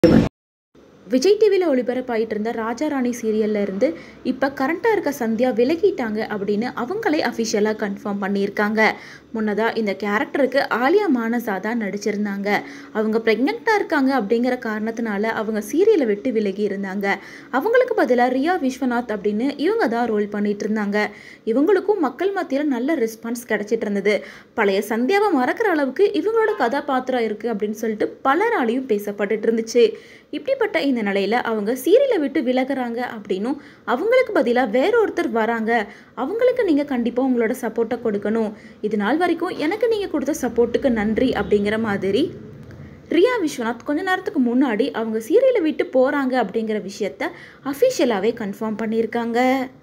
விஜய் டிவியில் ஒளிபரப்பாயிட்டு இருந்த ராஜா ராணி சீரியல்ல இருந்து இப்போ கரண்ட்டாக இருக்க சந்தியா விலகிட்டாங்க அப்படின்னு அவங்களே அஃபிஷியலாக கன்ஃபார்ம் பண்ணியிருக்காங்க முன்னதாக இந்த கேரக்டருக்கு ஆலியா மானசா தான் நடிச்சிருந்தாங்க அவங்க ப்ரெக்னெண்ட்டாக இருக்காங்க அப்படிங்கிற காரணத்தினால அவங்க சீரியலை விட்டு விலகி இருந்தாங்க அவங்களுக்கு பதிலாக ரியா விஸ்வநாத் அப்படின்னு இவங்க தான் ரோல் பண்ணிட்டு இருந்தாங்க இவங்களுக்கும் மக்கள் மத்தியில் நல்ல ரெஸ்பான்ஸ் கிடைச்சிட்டு இருந்தது பழைய சந்தியாவை மறக்கிற அளவுக்கு இவங்களோட கதாபாத்திரம் இருக்குது அப்படின்னு சொல்லிட்டு பலராலையும் பேசப்பட்டுட்டு இருந்துச்சு இப்படிப்பட்ட இந்த நிலையில் அவங்க சீரியலை விட்டு விலகுறாங்க அப்படின்னும் அவங்களுக்கு பதிலாக வேற ஒருத்தர் வராங்க அவங்களுக்கு நீங்கள் கண்டிப்பாக உங்களோட சப்போர்ட்டை கொடுக்கணும் இது நாள் வரைக்கும் எனக்கு நீங்கள் கொடுத்த சப்போர்ட்டுக்கு நன்றி அப்படிங்கிற மாதிரி ரியா விஸ்வநாத் கொஞ்ச நேரத்துக்கு முன்னாடி அவங்க சீரியலை விட்டு போகிறாங்க அப்படிங்கிற விஷயத்த அஃபிஷியலாகவே கன்ஃபார்ம் பண்ணியிருக்காங்க